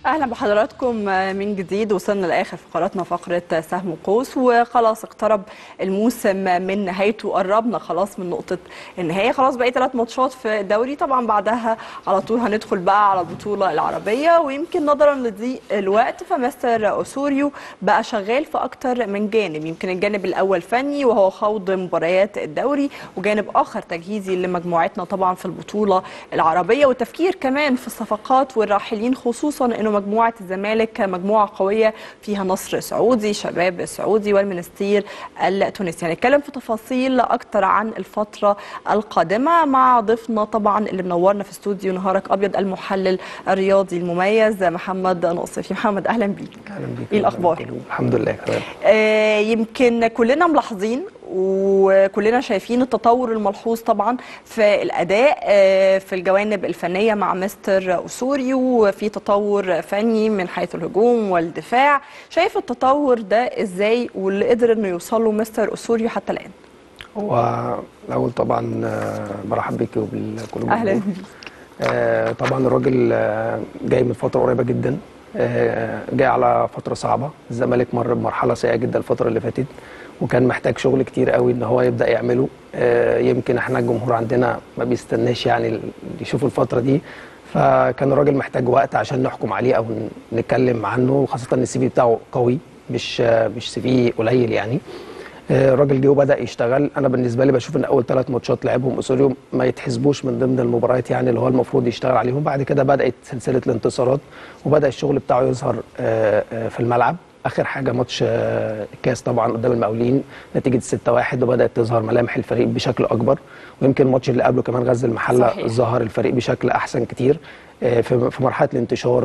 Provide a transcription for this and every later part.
اهلا بحضراتكم من جديد وصلنا لاخر فقراتنا فقره سهم قوس وخلاص اقترب الموسم من نهايته قربنا خلاص من نقطه النهايه خلاص بقى ثلاث ماتشات في الدوري طبعا بعدها على طول هندخل بقى على البطوله العربيه ويمكن نظرا لضيق الوقت فمستر اسوريو بقى شغال في اكتر من جانب يمكن الجانب الاول فني وهو خوض مباريات الدوري وجانب اخر تجهيزي لمجموعتنا طبعا في البطوله العربيه والتفكير كمان في الصفقات والراحلين خصوصا انه مجموعه الزمالك مجموعه قويه فيها نصر سعودي شباب سعودي والمنستير التونسي هنتكلم في تفاصيل اكتر عن الفتره القادمه مع ضيفنا طبعا اللي منورنا في استوديو نهارك ابيض المحلل الرياضي المميز محمد ناصفي محمد اهلا بيك اهلا بيك ايه الاخبار الحمد لله تمام آه يمكن كلنا ملاحظين وكلنا شايفين التطور الملحوظ طبعا في الاداء في الجوانب الفنيه مع مستر اسوري وفي تطور فني من حيث الهجوم والدفاع شايف التطور ده ازاي واللي قدر انه يوصل له مستر اسوري حتى الان هو الاول طبعا برحب بيك وبالكل اهلا بيك آه طبعا الراجل جاي من فتره قريبه جدا جاي على فتره صعبه الزمالك مر بمرحله سيئه جدا الفتره اللي فاتت وكان محتاج شغل كتير قوي ان هو يبدا يعمله يمكن احنا الجمهور عندنا ما بيستناش يعني يشوف الفتره دي فكان الراجل محتاج وقت عشان نحكم عليه او نتكلم عنه وخاصه ان السي في بتاعه قوي مش مش سي في قليل يعني الراجل جه وبدا يشتغل انا بالنسبه لي بشوف ان اول ثلاث ماتشات لعبهم اسوريو ما يتحسبوش من ضمن المباريات يعني اللي هو المفروض يشتغل عليهم بعد كده بدات سلسله الانتصارات وبدا الشغل بتاعه يظهر في الملعب اخر حاجه ماتش الكاس طبعا قدام المقاولين نتيجه 6 1 وبدات تظهر ملامح الفريق بشكل اكبر ويمكن الماتش اللي قبله كمان غزل المحله صحيح. ظهر الفريق بشكل احسن كتير في مرحله الانتشار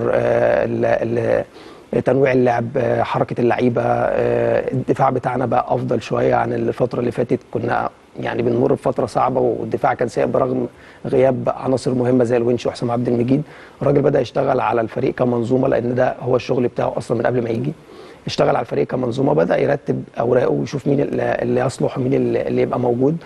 تنويع اللعب حركه اللعيبه الدفاع بتاعنا بقى افضل شويه عن الفتره اللي فاتت كنا يعني بنمر بفتره صعبه والدفاع كان سيء برغم غياب عناصر مهمه زي الونش وحسام عبد المجيد الراجل بدا يشتغل على الفريق كمنظومه لان ده هو الشغل بتاعه اصلا من قبل ما يجي اشتغل على الفريق كمنظومه بدا يرتب اوراقه ويشوف مين اللي يصلح ومين اللي يبقى موجود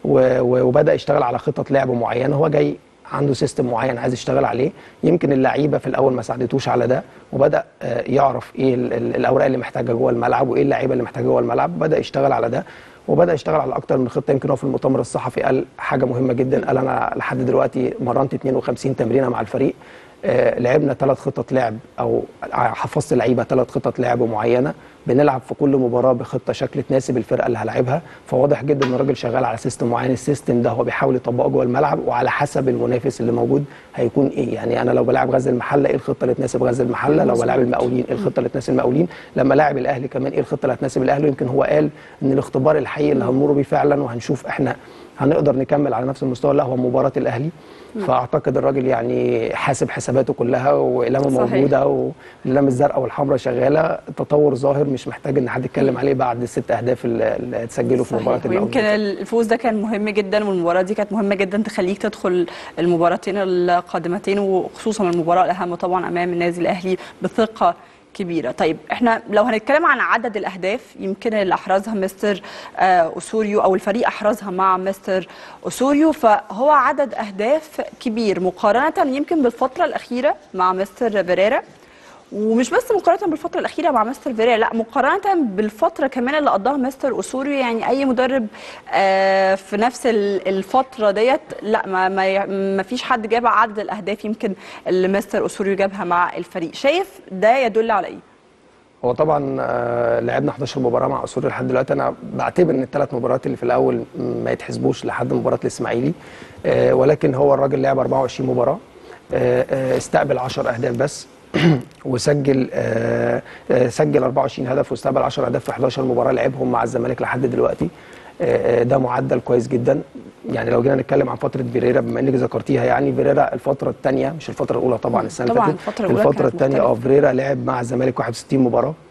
وبدا يشتغل على خطط لعب معينه هو جاي عنده سيستم معين عايز يشتغل عليه يمكن اللعيبه في الاول ما ساعدتوش على ده وبدا يعرف ايه الاوراق اللي محتاجها جوه الملعب وايه اللعيبه اللي محتاجها جوه الملعب بدا يشتغل على ده وبدا يشتغل على اكتر من خطه يمكن هو في المؤتمر الصحفي قال حاجه مهمه جدا قال انا لحد دلوقتي مرنت 52 تمرينه مع الفريق آه لعبنا ثلاث خطط لعب او حفظت اللعيبه ثلاث خطط لعب معينه بنلعب في كل مباراه بخطه شكل تناسب الفرقه اللي هلاعبها فواضح جدا ان الراجل شغال على سيستم معين السيستم ده هو بيحاول يطبقه جوه الملعب وعلى حسب المنافس اللي موجود هيكون ايه يعني انا لو بلاعب غزل المحله ايه الخطه اللي تناسب غزل المحله لو بلاعب المقاولين ايه الخطه اللي تناسب المقاولين لما لاعب الاهلي كمان ايه الخطه اللي هتناسب الاهلي يمكن هو قال ان الاختبار الحقيقي اللي هنمر بيه فعلا وهنشوف احنا هنقدر نكمل على نفس المستوى لا هو مباراه الاهلي فاعتقد الراجل يعني حاسب حساباته كلها واقلامه موجوده والاقلام الزرقاء والحمراء شغاله تطور ظاهر مش محتاج ان حد يتكلم عليه بعد الست اهداف اللي اتسجلوا في مباراه المقاولين ويمكن الفوز ده كان مهم جدا والمباراه دي كانت مهمه جدا تخليك تدخل المباراتين القادمتين وخصوصا المباراه الاهم طبعا امام النادي الاهلي بثقه كبيره طيب احنا لو هنتكلم عن عدد الاهداف يمكن اللي احرزها مستر اسوريو او الفريق احرزها مع مستر اسوريو فهو عدد اهداف كبير مقارنه يمكن بالفتره الاخيره مع مستر فيريرا ومش بس مقارنه بالفتره الاخيره مع مستر فيريرا لا مقارنه بالفتره كمان اللي قضاها مستر اسوريو يعني اي مدرب آه في نفس الفتره ديت لا ما, ما, ما فيش حد جاب عدد الاهداف يمكن اللي مستر اسوريو جابها مع الفريق شايف ده يدل على ايه هو طبعا آه لعبنا 11 مباراه مع اسوريو لحد دلوقتي انا بعتبر ان الثلاث مباريات اللي في الاول ما يتحسبوش لحد مباراه الاسماعيلي آه ولكن هو الراجل لعب 24 مباراه استقبل 10 اهداف بس وسجل آه سجل 24 هدف واستقبل 10 اهداف في 11 مباراه لعبهم مع الزمالك لحد دلوقتي آه ده معدل كويس جدا يعني لو جينا نتكلم عن فتره فيريرا بما انك ذكرتيها يعني فيريرا الفتره الثانيه مش الفتره الاولى طبعا السنه اللي طبعا فاتت الفتره الاولى الفتره الثانيه اه فيريرا لعب مع الزمالك 61 مباراه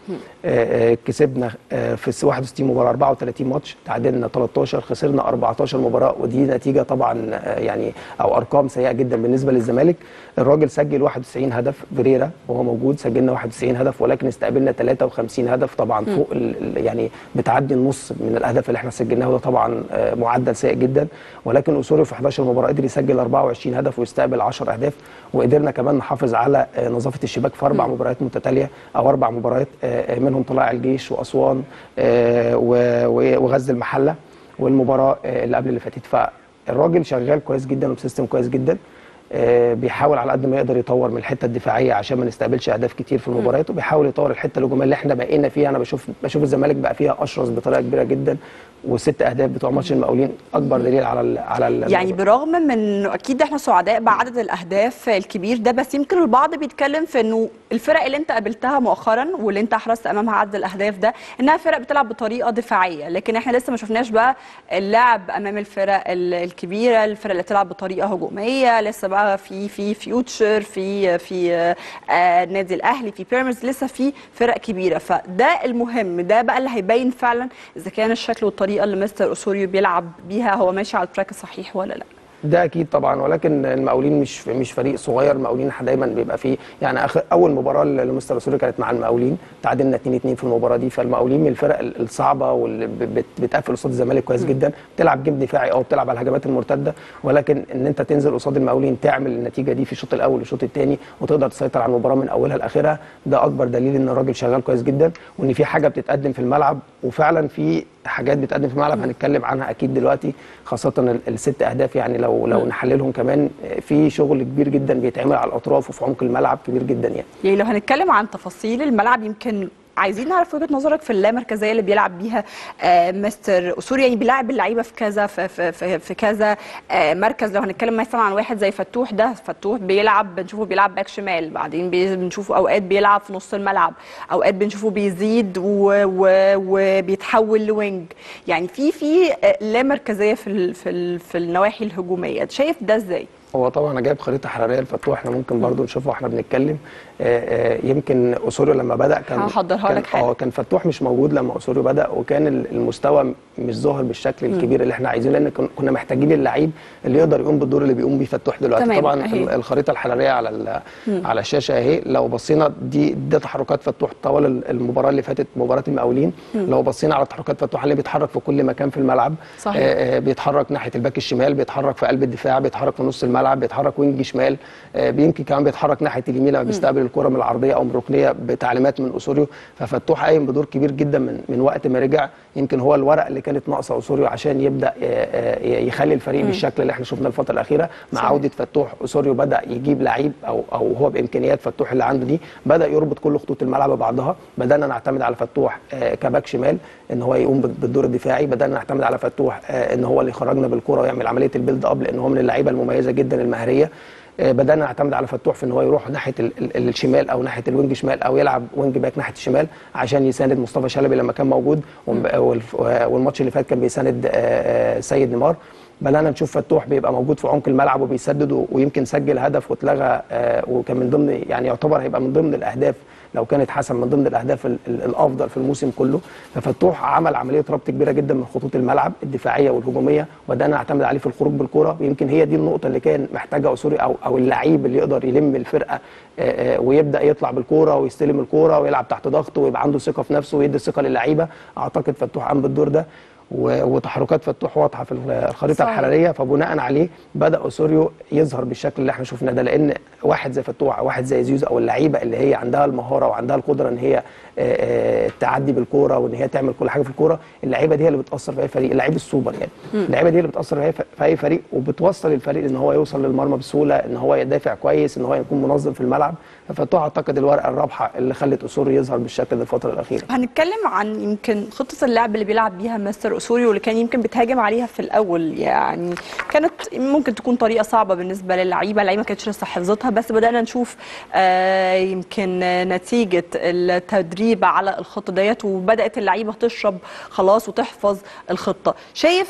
آه، آه، كسبنا آه، في 61 مباراه 34 ماتش تعادلنا 13 خسرنا 14 مباراه ودي نتيجه طبعا آه، يعني او ارقام سيئه جدا بالنسبه للزمالك الراجل سجل 91 هدف بريرا وهو موجود سجلنا 91 هدف ولكن استقبلنا 53 هدف طبعا فوق ال- ال- يعني بتعدي النص من الاهداف اللي احنا سجلناها وده طبعا آه، معدل سيء جدا ولكن اسوريو في 11 مباراه قدر يسجل 24 هدف ويستقبل 10 اهداف وقدرنا كمان نحافظ على آه، نظافه الشباك في اربع مباريات متتاليه او اربع مباريات آه، آه، منهم طلائع الجيش واسوان آه، و- و- وغزل المحله والمباراه آه، اللي قبل اللي فاتت فالراجل شغال كويس جدا وبسيستم كويس جدا آه، بيحاول على قد ما يقدر يطور من الحته الدفاعيه عشان ما نستقبلش اهداف كتير في المباريات وبيحاول يطور الحته الهجوميه اللي احنا بقينا فيها انا بشوف بشوف الزمالك بقى فيها اشرس بطريقه كبيره جدا والست اهداف بتوع ماتش المقاولين اكبر دليل على ال على ال يعني برغم من انه اكيد احنا سعداء بعدد الاهداف الكبير ده بس يمكن البعض بيتكلم في انه الفرق اللي انت قابلتها مؤخرا واللي انت احرزت امامها عدد الاهداف ده انها فرق بتلعب بطريقه دفاعيه لكن احنا لسه ما شفناش بقى اللعب امام الفرق ال- الكبيره الفرق اللي بتلعب بطريقه هجوميه لسه بقى في في فيوتشر في في آه، آه، النادي الاهلي في بيراميدز لسه في فرق كبيره فده المهم ده بقى اللي هيبين فعلا اذا كان الشكل والطريقه اللي مستر اسوريو بيلعب بيها هو ماشي على التراك الصحيح ولا لا ده اكيد طبعا ولكن المقاولين مش مش فريق صغير المقاولين دايما بيبقى فيه يعني آخر اول مباراه لمستر سوري كانت مع المقاولين تعادلنا 2 2 في المباراه دي فالمقاولين من الفرق الصعبه واللي بت- بتقفل قصاد الزمالك كويس جدا بتلعب جيم دفاعي او بتلعب على الهجمات المرتده ولكن ان انت تنزل قصاد المقاولين تعمل النتيجه دي في الشوط الاول والشوط الثاني وتقدر تسيطر على المباراه من اولها لاخرها ده اكبر دليل ان الراجل شغال كويس جدا وان في حاجه بتتقدم في الملعب وفعلا في حاجات بتقدم في الملعب هنتكلم عنها اكيد دلوقتي خاصه ال- الست اهداف يعني لو لو نحللهم كمان في شغل كبير جدا بيتعمل على الاطراف وفي عمق الملعب كبير جدا يعني يعني لو هنتكلم عن تفاصيل الملعب يمكن عايزين نعرف وجهه نظرك في اللامركزيه اللي بيلعب بيها آه مستر اسوري يعني بيلعب اللعيبه في كذا في, في, في, في كذا آه مركز لو هنتكلم مثلا عن واحد زي فتوح ده فتوح بيلعب بنشوفه بيلعب باك شمال بعدين بي- بنشوفه اوقات بيلعب في نص الملعب اوقات بنشوفه بيزيد و- و- وبيتحول لوينج يعني في في آه، لامركزيه في ال في, ال في النواحي الهجوميه شايف ده ازاي؟ هو طبعا انا جايب خريطه حراريه لفتوح احنا ممكن برضو نشوفها واحنا بنتكلم آه، آه، يمكن اسوريو لما بدا كان هحضرها كان لك حالا. اه كان فتوح مش موجود لما اسوريو بدا وكان ال- المستوى مش ظاهر بالشكل الكبير اللي احنا عايزينه لان كن- كنا محتاجين اللعيب اللي يقدر يقوم بالدور اللي بيقوم بيه فتوح دلوقتي تمام، طبعا أهي. ال- الخريطه الحراريه على ال- على الشاشه اهي لو بصينا دي ده تحركات فتوح طوال ال- المباراه اللي فاتت مباراه المقاولين لو بصينا على تحركات فتوح اللي بيتحرك في كل مكان في الملعب صحيح. آه، آه، بيتحرك ناحيه الباك الشمال بيتحرك في قلب الدفاع بيتحرك في نص الملعب بيتحرك وينج شمال آه، يمكن كمان بيتحرك ناحيه اليمين لما بيستقبل الكره من العرضيه او من الركنيه بتعليمات من اسوريو ففتوح قايم بدور كبير جدا من من وقت ما رجع يمكن هو الورق اللي كانت ناقصه اسوريو عشان يبدا آه، آه، يخلي الفريق بالشكل اللي احنا شفناه الفتره الاخيره مع صحيح. عوده فتوح اسوريو بدا يجيب لعيب او او هو بامكانيات فتوح اللي عنده دي بدا يربط كل خطوط الملعب ببعضها بدانا نعتمد على فتوح آه، كباك شمال ان هو يقوم بال- بالدور الدفاعي بدانا نعتمد على فتوح آه، ان هو اللي يخرجنا بالكره ويعمل عمليه البيلد اب لان هو من اللعيبه المميزه جدا المهريه آه، بدانا نعتمد على فتوح في ان هو يروح ناحيه ال- ال- الشمال او ناحيه الوينج شمال او يلعب وينج باك ناحيه الشمال عشان يساند مصطفى شلبي لما كان موجود وم- والف- والماتش اللي فات كان بيساند آه، آه، سيد نيمار بدانا نشوف فتوح بيبقى موجود في عمق الملعب وبيسدد و- ويمكن سجل هدف واتلغى آه، وكان من ضمن يعني يعتبر هيبقى من ضمن الاهداف لو كانت حسن من ضمن الاهداف ال- ال- الافضل في الموسم كله ففتوح عمل عمليه ربط كبيره جدا من خطوط الملعب الدفاعيه والهجوميه وبدانا نعتمد عليه في الخروج بالكره ويمكن هي دي النقطه اللي كان محتاجها اسوري او او اللعيب اللي يقدر يلم الفرقه آه، آه، ويبدا يطلع بالكوره ويستلم الكوره ويلعب تحت ضغط ويبقى عنده ثقه في نفسه ويدي الثقه للعيبه اعتقد فتوح قام بالدور ده و- وتحركات فتوح واضحه في الخريطه صحيح. الحراريه فبناء عليه بدا اسوريو يظهر بالشكل اللي احنا شفناه ده لان واحد زي فتوح او واحد زي زيزو او اللعيبه اللي هي عندها المهاره وعندها القدره ان هي آه، آه، تعدي بالكوره وان هي تعمل كل حاجه في الكوره اللعيبه دي هي اللي بتاثر في اي فريق اللعيب السوبر يعني اللعيبه دي اللي بتاثر في أي- في اي فريق وبتوصل الفريق ان هو يوصل للمرمى بسهوله ان هو يدافع كويس ان هو يكون منظم في الملعب ففتوح اعتقد الورقه الرابحه اللي خلت اسوريو يظهر بالشكل ده الفتره الاخيره هنتكلم عن يمكن خطة اللعب اللي بيلعب بيها مستر أسوريو واللي كان يمكن بتهاجم عليها في الأول يعني كانت ممكن تكون طريقة صعبة بالنسبة للعيبة اللعيبة ما كانتش لسه حفظتها بس بدأنا نشوف آه يمكن نتيجة التدريب على الخطة ديت وبدأت اللعيبة تشرب خلاص وتحفظ الخطة شايف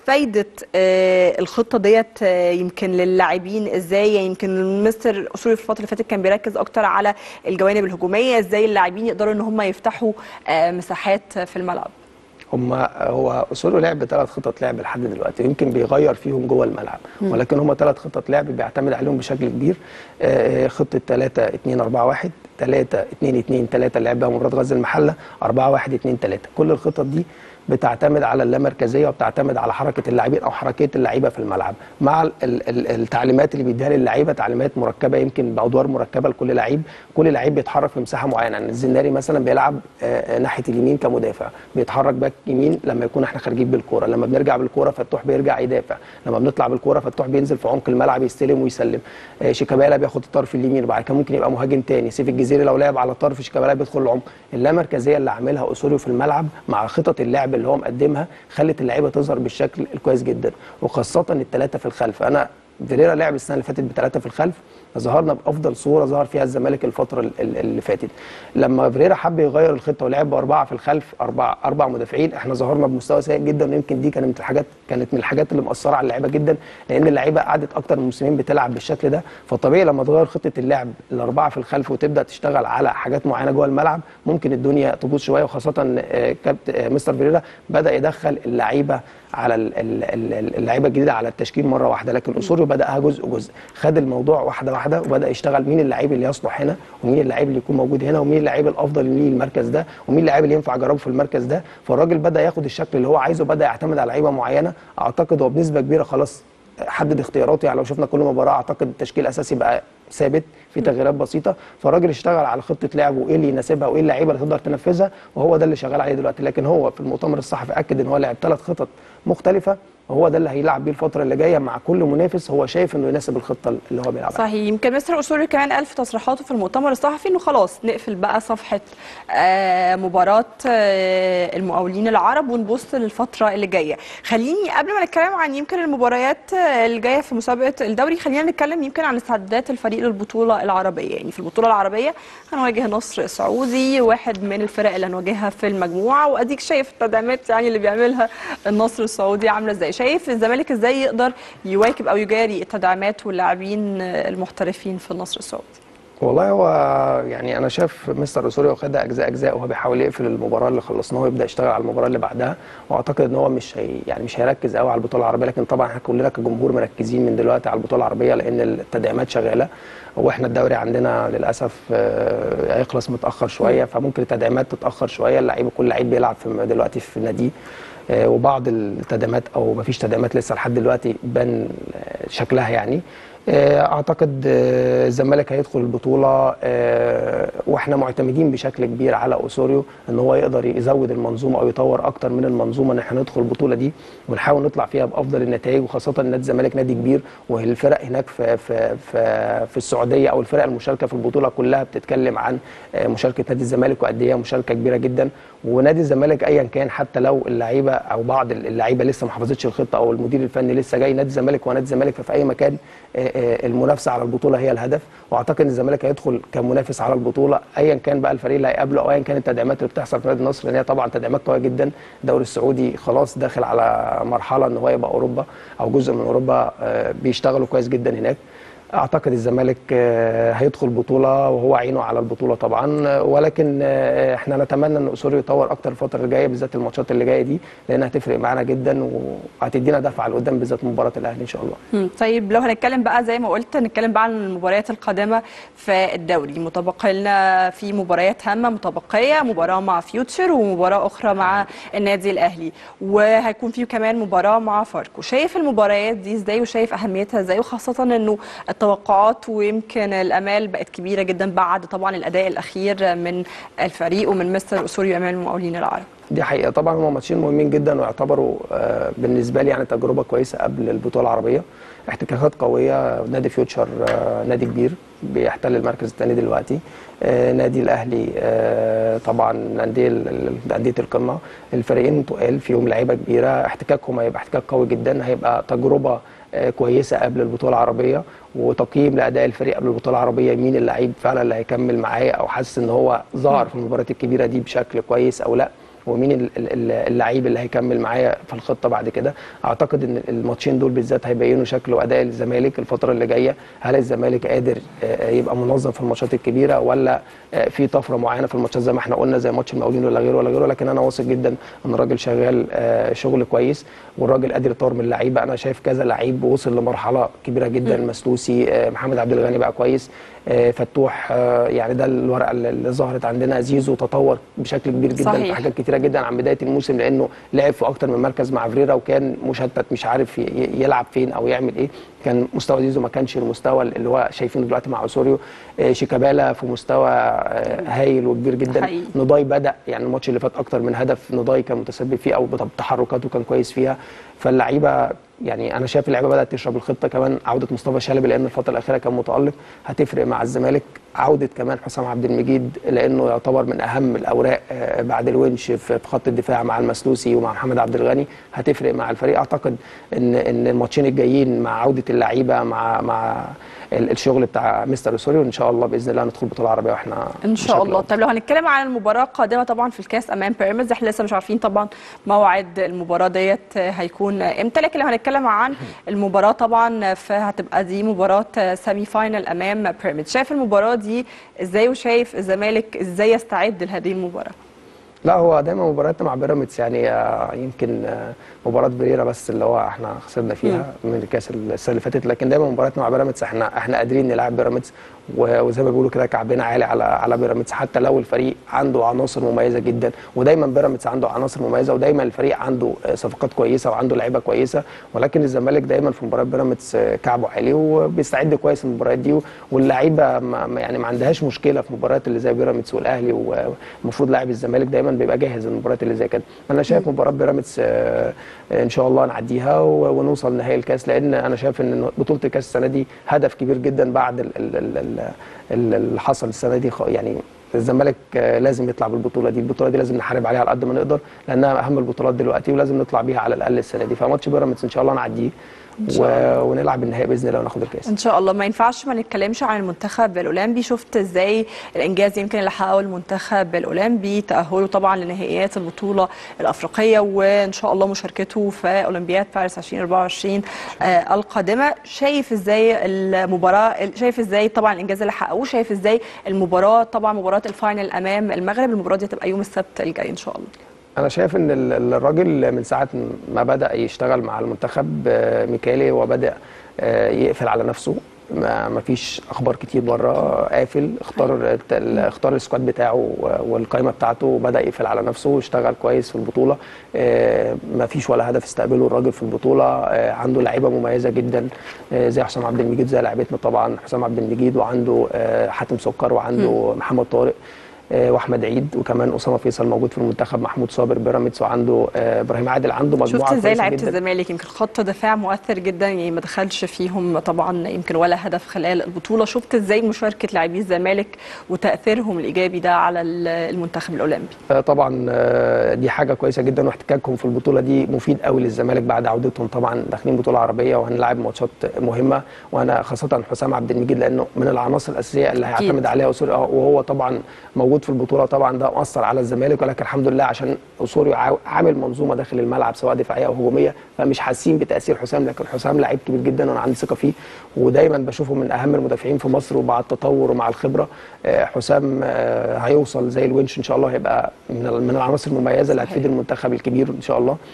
فايده آه، الخطه ديت آه، يمكن للاعبين ازاي يعني يمكن مستر اسوري في الفتره اللي فاتت كان بيركز اكتر على الجوانب الهجوميه ازاي اللاعبين يقدروا ان هم يفتحوا آه، مساحات في الملعب هم هو اصوله لعب ثلاث خطط لعب لحد دلوقتي يمكن بيغير فيهم جوه الملعب ولكن هم ثلاث خطط لعب بيعتمد عليهم بشكل كبير آه، خطه 3 2 4 1 3 2 2 3 اللي لعبها مباراه غزل المحله 4 1 2 3 كل الخطط دي بتعتمد على اللامركزيه وبتعتمد على حركه اللاعبين او حركيه اللعيبه في الملعب مع ال ال التعليمات اللي بيديها للعيبه تعليمات مركبه يمكن بادوار مركبه لكل لعيب كل لعيب بيتحرك في مساحه معينه يعني الزناري مثلا بيلعب آه، ناحيه اليمين كمدافع بيتحرك باك يمين لما يكون احنا خارجين بالكوره لما بنرجع بالكوره فتوح بيرجع يدافع لما بنطلع بالكوره فتوح بينزل في عمق الملعب يستلم ويسلم آه، شيكابالا بياخد الطرف اليمين وبعد كده ممكن يبقى مهاجم تاني سيف الجزيري لو لعب على طرف شيكابالا بيدخل العمق اللامركزيه اللي عاملها اسوريو في الملعب مع خطط اللعب اللي هو مقدمها خلت اللعيبه تظهر بالشكل الكويس جدا وخاصه الثلاثه في الخلف انا فيريرا لعب السنه اللي فاتت بثلاثه في الخلف ظهرنا بافضل صوره ظهر فيها الزمالك الفتره ال- ال- اللي فاتت لما فيريرا حب يغير الخطه ولعب باربعه في الخلف اربع اربع مدافعين احنا ظهرنا بمستوى سيء جدا ويمكن دي كانت من الحاجات كانت من الحاجات اللي مأثره على اللعيبه جدا لان اللعيبه قعدت اكتر من موسمين بتلعب بالشكل ده فطبيعي لما تغير خطه اللعب الاربعه في الخلف وتبدا تشتغل على حاجات معينه جوه الملعب ممكن الدنيا تبوظ شويه وخاصه آه، كابت آه، مستر فيريرا بدا يدخل اللعيبه على ال- ال- ال- اللعيبه الجديده على التشكيل مره واحده لكن اسوريو بداها جزء جزء خد الموضوع واحده واحده وبدا يشتغل مين اللعيب اللي يصلح هنا ومين اللعيب اللي يكون موجود هنا ومين اللعيب الافضل ليه المركز ده ومين اللعيب اللي ينفع اجربه في المركز ده فالراجل بدا ياخد الشكل اللي هو عايزه بدا يعتمد على لعيبه معينه اعتقد هو بنسبه كبيره خلاص حدد اختياراته يعني لو شفنا كل مباراه اعتقد التشكيل الاساسي بقى ثابت في تغييرات بسيطه فالراجل اشتغل على خطه لعبه وايه اللي يناسبها وايه اللعيبه اللي تقدر تنفذها وهو ده اللي شغال عليه دلوقتي لكن هو في المؤتمر الصحفي اكد ان هو لعب ثلاث خطط مختلفه وهو ده اللي هيلعب بيه الفتره اللي جايه مع كل منافس هو شايف انه يناسب الخطه اللي هو بيلعبها صحيح يمكن مستر اسوري كمان قال في تصريحاته في المؤتمر الصحفي انه خلاص نقفل بقى صفحه آه، مباراه آه، المقاولين العرب ونبص للفتره اللي جايه خليني قبل ما نتكلم عن يمكن المباريات آه، اللي جايه في مسابقه الدوري خلينا نتكلم يمكن عن استعدادات الفريق للبطوله العربيه يعني في البطوله العربيه هنواجه النصر السعودي واحد من الفرق اللي هنواجهها في المجموعه واديك شايف التدعيمات يعني اللي بيعملها النصر السعودي عامله ازاي شايف الزمالك ازاي يقدر يواكب او يجاري التدعيمات واللاعبين المحترفين في النصر السعودي والله هو يعني انا شايف مستر اسوريو واخدها اجزاء اجزاء وهو بيحاول يقفل المباراه اللي خلصناها ويبدا يشتغل على المباراه اللي بعدها واعتقد ان هو مش هي يعني مش هيركز قوي على البطوله العربيه لكن طبعا احنا كلنا كجمهور مركزين من دلوقتي على البطوله العربيه لان التدعيمات شغاله واحنا الدوري عندنا للاسف آه، هيخلص متاخر شويه فممكن التدعيمات تتاخر شويه اللعيبه كل لعيب بيلعب في دلوقتي في ناديه آه، وبعض التدعيمات او مفيش تدعيمات لسه لحد دلوقتي بان آه، شكلها يعني آه، اعتقد آه، الزمالك هيدخل البطوله آه، واحنا معتمدين بشكل كبير على اوسوريو ان هو يقدر يزود المنظومه او يطور اكتر من المنظومه ان احنا ندخل البطوله دي ونحاول نطلع فيها بافضل النتائج وخاصه نادي الزمالك نادي كبير والفرق هناك في في في, في السعوديه او الفرق المشاركه في البطوله كلها بتتكلم عن آه، مشاركه نادي الزمالك وقد ايه هي مشاركه كبيره جدا ونادي الزمالك ايا كان حتى لو اللعيبه او بعض اللعيبه لسه ما حفظتش الخطه او المدير الفني لسه جاي نادي الزمالك ونادي الزمالك ففي اي مكان آه، آه، المنافسه على البطوله هي الهدف واعتقد ان الزمالك هيدخل كمنافس على البطوله ايا كان بقى الفريق اللي هيقابله او ايا كان التدعيمات اللي بتحصل في نادي النصر لان هي طبعا تدعيمات قويه جدا الدوري السعودي خلاص داخل على مرحله ان هو يبقى اوروبا او جزء من اوروبا آه، بيشتغلوا كويس جدا هناك اعتقد الزمالك آه، هيدخل بطوله وهو عينه على البطوله طبعا آه، ولكن آه، احنا نتمنى ان اسوريو يطور اكتر الفتره اللي جايه بالذات الماتشات اللي جايه دي لانها هتفرق معانا جدا وهتدينا دفعه لقدام بالذات مباراه الاهلي ان شاء الله مم. طيب لو هنتكلم بقى زي ما قلت نتكلم بقى عن المباريات القادمه في الدوري متبقي لنا في مباريات هامه متبقيه مباراه مع فيوتشر ومباراه اخرى مع النادي الاهلي وهيكون في كمان مباراه مع فاركو شايف المباريات دي ازاي وشايف اهميتها ازاي وخاصه انه التوقعات ويمكن الامال بقت كبيره جدا بعد طبعا الاداء الاخير من الفريق ومن مستر اسوريو امام المقاولين العرب دي حقيقه طبعا هم ماتشين مهمين جدا ويعتبروا آه، بالنسبه لي يعني تجربه كويسه قبل البطوله العربيه احتكاكات قويه نادي فيوتشر آه، نادي كبير بيحتل المركز الثاني دلوقتي آه، نادي الاهلي آه، طبعا الانديه انديه القمه الفريقين تقال فيهم لعيبه كبيره احتكاكهم هيبقى احتكاك قوي جدا هيبقى تجربه آه، كويسه قبل البطوله العربيه وتقييم لاداء الفريق قبل البطوله العربيه مين اللعيب فعلا اللي هيكمل معايا او حاسس ان هو ظهر في المباريات الكبيره دي بشكل كويس او لا ومين ال- ال- اللعيب اللي هيكمل معايا في الخطه بعد كده اعتقد ان الماتشين دول بالذات هيبينوا شكل واداء الزمالك الفتره اللي جايه هل الزمالك قادر آه، يبقى منظم في الماتشات الكبيره ولا آه، في طفره معينه في الماتشات زي ما احنا قلنا زي ماتش المقاولين ولا غيره ولا غيره لكن انا واثق جدا ان الراجل شغال آه، شغل كويس والراجل قادر يطور من اللعيبه انا شايف كذا لعيب وصل لمرحله كبيره جدا مسلوسي آه، محمد عبد الغني بقى كويس آه، فتوح آه، يعني ده الورقه اللي اللي ظهرت عندنا زيزو تطور بشكل كبير جدا صحيح. في حاجات كتيره جدا عن بدايه الموسم لانه لعب في اكتر من مركز مع فريرا وكان مشتت مش عارف ي- ي- يلعب فين او يعمل ايه كان مستوى زيزو ما كانش المستوى اللي هو شايفينه دلوقتي مع اسوريو آه، شيكابالا في مستوى آه، هايل وكبير جدا حقيقي. نضاي بدا يعني الماتش اللي فات اكتر من هدف نضاي كان متسبب فيه او بتحركاته كان كويس فيها فاللعيبه يعني انا شايف اللعيبه بدات تشرب الخطه كمان عوده مصطفى شلبي لان الفتره الاخيره كان متالق هتفرق مع الزمالك عوده كمان حسام عبد المجيد لانه يعتبر من اهم الاوراق آه، بعد الونش في في خط الدفاع مع المسلوسي ومع محمد عبد الغني هتفرق مع الفريق اعتقد ان ان الماتشين الجايين مع عوده اللعيبه مع مع ال- الشغل بتاع مستر سوري وان شاء الله باذن الله ندخل بطوله عربيه واحنا ان شاء بشكل الله أفضل. طيب لو هنتكلم عن المباراه القادمه طبعا في الكاس امام بيراميدز احنا لسه مش عارفين طبعا موعد المباراه ديت هيكون امتى لكن لو هنتكلم عن المباراه طبعا فهتبقى دي مباراه سيمي فاينل امام بيراميدز شايف المباراه دي ازاي وشايف الزمالك ازاي يستعد لهذه المباراه لا هو دايما مبارياتنا مع بيراميدز يعني آه، يمكن آه، مباراه بريرا بس اللي هو احنا خسرنا فيها من الكاس السنه اللي فاتت لكن دايما مبارياتنا مع بيراميدز احنا احنا قادرين نلعب بيراميدز و- وزي ما بيقولوا كده كعبنا عالي على على بيراميدز حتى لو الفريق عنده عناصر مميزه جدا ودايما بيراميدز عنده عناصر مميزه ودايما الفريق عنده آه، صفقات كويسه وعنده لعيبه كويسه ولكن الزمالك دايما في مباريات بيراميدز آه، كعبه عالي وبيستعد كويس المباريات دي واللعيبه ما ما- يعني ما عندهاش مشكله في مباريات اللي زي بيراميدز والاهلي والمفروض لاعب الزمالك دايما بيبقى جاهز للمباريات اللي زي كده انا شايف مباراه بيراميدز آه، آه، ان شاء الله نعديها و- ونوصل نهائي الكاس لان انا شايف ان بطوله الكاس السنه دي هدف كبير جدا بعد ال- ال- ال- ال- ال- اللي حصل السنه دي خ- يعني الزمالك آه، لازم يطلع بالبطوله دي البطوله دي لازم نحارب عليها على قد ما نقدر لانها اهم البطولات دلوقتي ولازم نطلع بيها على الاقل السنه دي فماتش بيراميدز ان شاء الله نعديه و- ونلعب النهائي باذن الله وناخد الكاس ان شاء الله ما ينفعش ما نتكلمش عن المنتخب الاولمبي شفت ازاي الانجاز يمكن اللي حققه المنتخب الاولمبي تاهله طبعا لنهائيات البطوله الافريقيه وان شاء الله مشاركته في اولمبياد باريس 2024 آه القادمه شايف ازاي المباراه شايف ازاي طبعا الانجاز اللي حققوه شايف ازاي المباراه طبعا مباراه الفاينل امام المغرب المباراه دي هتبقى يوم السبت الجاي ان شاء الله انا شايف ان ال- الراجل من ساعه ما بدا يشتغل مع المنتخب آه، ميكالي وبدا آه، يقفل على نفسه ما ما فيش اخبار كتير بره قافل اختار الت- ال- اختار السكواد بتاعه و- والقائمه بتاعته وبدا يقفل على نفسه واشتغل كويس في البطوله آه، ما فيش ولا هدف استقبله الراجل في البطوله آه، عنده لعيبه مميزه جدا آه، زي حسام عبد المجيد زي لعيبتنا طبعا حسام عبد المجيد وعنده آه، حاتم سكر وعنده محمد طارق آه، واحمد عيد وكمان اسامه فيصل موجود في المنتخب محمود صابر بيراميدز وعنده آه، ابراهيم عادل عنده مجموعه شفت ازاي كويسة لعيبه جداً. الزمالك يمكن خط دفاع مؤثر جدا يعني ما دخلش فيهم طبعا يمكن ولا هدف خلال البطوله شفت ازاي مشاركه لاعبي الزمالك وتاثيرهم الايجابي ده على ال- المنتخب الاولمبي آه، طبعا آه، دي حاجه كويسه جدا واحتكاكهم في البطوله دي مفيد قوي للزمالك بعد عودتهم طبعا داخلين بطوله عربيه وهنلعب ماتشات مهمه وانا خاصه حسام عبد المجيد لانه من العناصر الاساسيه اللي أكيد. هيعتمد عليها اسوري آه، وهو طبعا موجود في البطوله طبعا ده مأثر على الزمالك ولكن الحمد لله عشان اسوري عا- عامل منظومه داخل الملعب سواء دفاعيه او هجوميه فمش حاسين بتاثير حسام لكن حسام لعيب كبير جدا وانا عندي ثقه فيه ودايما بشوفه من اهم المدافعين في مصر ومع التطور ومع الخبره آه، حسام آه، هيوصل زي الونش ان شاء الله هيبقى من ال- من العناصر المميزه اللي هتفيد المنتخب الكبير ان شاء الله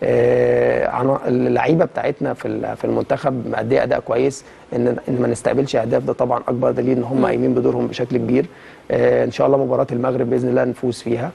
آه، عنا- اللعيبه بتاعتنا في ال- في المنتخب مأديه اداء كويس ان ان ما نستقبلش اهداف ده طبعا اكبر دليل ان هم قايمين بدورهم بشكل كبير آه، ان شاء الله مباراه المغرب باذن الله نفوز فيها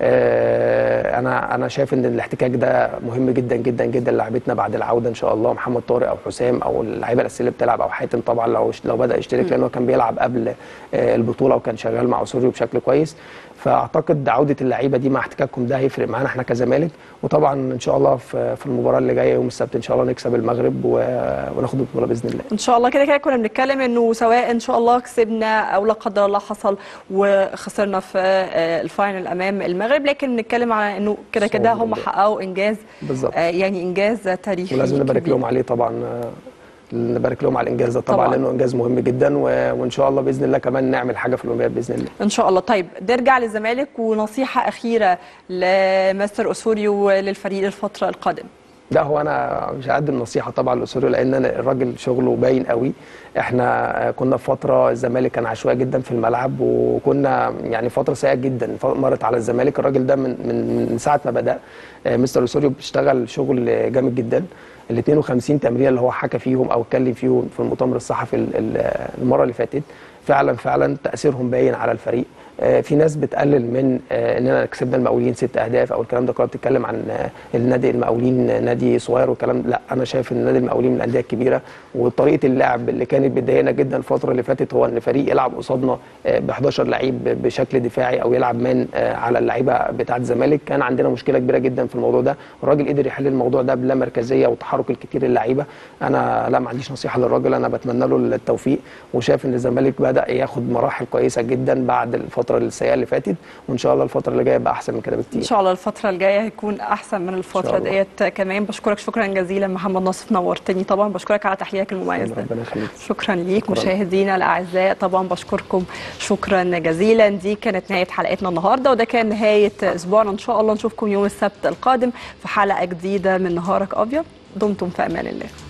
آه، انا انا شايف ان الاحتكاك ده مهم جدا جدا جدا لعيبتنا بعد العوده ان شاء الله محمد طارق او حسام او اللعيبه الاساسيه اللي بتلعب او حاتم طبعا لو لو بدا يشترك لانه كان بيلعب قبل آه، البطوله وكان شغال مع اسوريو بشكل كويس فاعتقد عوده اللعيبه دي مع احتكاكهم ده هيفرق معانا احنا كزمالك وطبعا ان شاء الله في في المباراه اللي جايه يوم السبت ان شاء الله نكسب المغرب و- وناخد البطوله باذن الله ان شاء الله كده كده كنا بنتكلم انه سواء ان شاء الله كسبنا او لا قدر الله حصل وخسرنا في آه، الفاينل امام المغرب لكن بنتكلم على انه كده كده صعود هم بالله. حققوا انجاز بالظبط آه، يعني انجاز تاريخي ولازم نبارك كبير. لهم عليه طبعا آه، نبارك لهم على الانجاز ده طبعا, طبعاً. طبعا. لانه انجاز مهم جدا و... وان شاء الله باذن الله كمان نعمل حاجه في الاولمبياد باذن الله ان شاء الله طيب نرجع للزمالك ونصيحه اخيره لمستر اسوريو للفريق الفتره القادمه لا هو انا مش هقدم نصيحه طبعا لاسوريو لان أنا الراجل شغله باين قوي احنا كنا في فتره الزمالك كان عشوائي جدا في الملعب وكنا يعني فتره سيئه جدا مرت على الزمالك الراجل ده من من من ساعه ما بدا آه، مستر اسوريو بيشتغل شغل جامد جدا ال 52 تمرين اللي هو حكى فيهم او اتكلم فيهم في المؤتمر الصحفي ال- ال- المره اللي فاتت فعلا فعلا تاثيرهم باين على الفريق آه، في ناس بتقلل من آه، اننا كسبنا المقاولين ست اهداف او الكلام ده كله بتتكلم عن آه، النادي المقاولين آه، نادي صغير والكلام ده. لا انا شايف ان نادي المقاولين من الانديه الكبيره وطريقه اللعب اللي كانت بتضايقنا جدا الفتره اللي فاتت هو ان فريق يلعب قصادنا ب 11 لعيب ب- بشكل دفاعي او يلعب مان آه، على اللعيبه بتاعه الزمالك كان عندنا مشكله كبيره جدا في الموضوع ده الراجل قدر يحل الموضوع ده بلا مركزيه وتحرك الكتير للعيبه انا لا ما عنديش نصيحه للراجل انا بتمنى له التوفيق وشايف ان الزمالك بدا ياخد مراحل كويسه جدا بعد الفتره السيئه اللي فاتت وان شاء الله الفتره اللي جايه يبقى احسن من كده بكتير ان شاء الله الفتره الجايه هيكون احسن من الفتره الله. ديت كمان بشكرك شكرا جزيلا محمد ناصف نورتني طبعا بشكرك على تحليلك المميز ده ربنا يخليك شكرا ليك شكراً. مشاهدينا الاعزاء طبعا بشكركم شكرا جزيلا دي كانت نهايه حلقتنا النهارده وده كان نهايه اسبوعنا ان شاء الله نشوفكم يوم السبت القادم في حلقه جديده من نهارك ابيض دمتم في امان الله